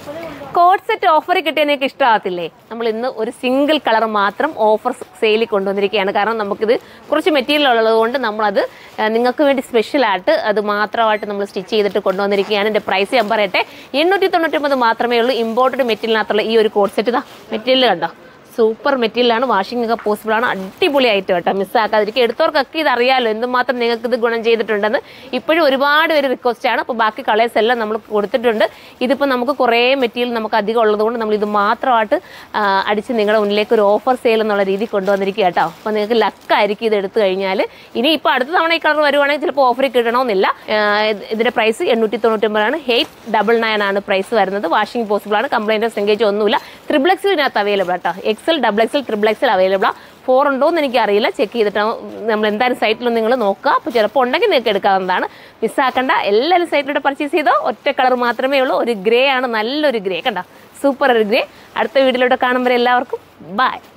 code set offer കിട്ടിയ നിങ്ങൾക്ക് ഇഷ്ടമാകത്തില്ലേ നമ്മൾ ഇന്ന് ഒരു സിംഗിൾ കളർ മാത്രം ഓഫർ സെയിലിൽ കൊണ്ടുവന്നിരിക്കുകയാണ് കാരണം നമുക്കിത് കുറച്ച് മെറ്റീരിയൽ ഉള്ളത് കൊണ്ട് നമ്മളത് ആ, നിങ്ങൾക്ക് വേണ്ടി സ്പെഷ്യലായിട്ട് അത് മാത്രമായിട്ട് നമ്മൾ സ്റ്റിച്ച് ചെയ്തിട്ട് കൊണ്ടുവന്നിരിക്കുകയാണ് എൻ്റെ പ്രൈസ് ഞാൻ പറയട്ടെ എണ്ണൂറ്റി തൊണ്ണൂറ്റൊമ്പത് മാത്രമേ ഉള്ളൂ ഇമ്പോർട്ടഡ് മെറ്റീരിയലിനകത്തുള്ള ഈ ഒരു കോഡ് സെറ്റ് ഇതാ മെറ്റീരിയൽ കണ്ടോ സൂപ്പർ മെറ്റീരിയലാണ് വാഷിംഗ് ഒക്കെ പോസിബിൾ ആണ് അടിപൊളി ആയിട്ട് കേട്ടോ മിസ്സാക്കാതിരിക്കുക എടുത്തവർക്കൊക്കെ ഇത് അറിയാലോ എന്തുമാത്രം നിങ്ങൾക്ക് ഇത് ഗുണം ചെയ്തിട്ടുണ്ടെന്ന് ഇപ്പോഴും ഒരുപാട് പേര് റിക്വസ്റ്റ് ആണ് അപ്പോൾ ബാക്കി കളേഴ്സ് എല്ലാം നമ്മൾ കൊടുത്തിട്ടുണ്ട് ഇതിപ്പോൾ നമുക്ക് കുറേ മെറ്റീരിയൽ നമുക്ക് അധികം ഉള്ളതുകൊണ്ട് നമ്മൾ ഇത് മാത്രമായിട്ട് ആ, അടിച്ച് നിങ്ങളുടെ മുന്നിലേക്ക് ഒരു ഓഫർ സെയിൽ എന്നുള്ള രീതി കൊണ്ടുവന്നിരിക്കുക കേട്ടോ അപ്പോൾ നിങ്ങൾക്ക് ലക്കായിരിക്കും ഇത് എടുത്തു കഴിഞ്ഞാൽ ഇനി ഇപ്പോൾ അടുത്ത തവണ ഈ കളർ വരുവാണെങ്കിൽ ചിലപ്പോൾ ഓഫറിൽ കിട്ടണമെന്നില്ല ആ, ഇത് ഇതിന്റെ പ്രൈസ് എണ്ണൂറ്റി തൊണ്ണൂറ്റൊമ്പതാണ് എയ്റ്റ് ഡബിൾ നയൻ ആണ് പ്രൈസ് വരുന്നത് വാഷിംഗ് പോസിബിൾ ആണ് കംപ്ലൈൻറ്റ് സെങ്കേജ് ഒന്നുമില്ല ത്രിബിൾ എക്സിനകത്ത് അവൈലബിൾ ആട്ടോ XL double XL triple XL available ആ ഫോർ ഉണ്ടോ എന്ന് എനിക്കറിയില്ല ചെക്ക് ചെയ്തിട്ട് നമ്മൾ എന്തായാലും സൈറ്റിൽ നിങ്ങൾ നോക്കുക അപ്പോൾ ചിലപ്പോൾ ഉണ്ടെങ്കിൽ നിങ്ങൾക്ക് എടുക്കാവുന്നതാണ് മിസ്സാക്കണ്ട എല്ലാവരും സൈറ്റിലൂടെ പർച്ചേസ് ചെയ്തോ ഒറ്റ കളർ മാത്രമേ ഉള്ളൂ ഒരു ഗ്രേ ആണ് നല്ലൊരു ഗ്രേ കണ്ട സൂപ്പർ ഒരു ഗ്രേ അടുത്ത വീഡിയോയിലൂടെ കാണുമ്പോൾ എല്ലാവർക്കും ബൈ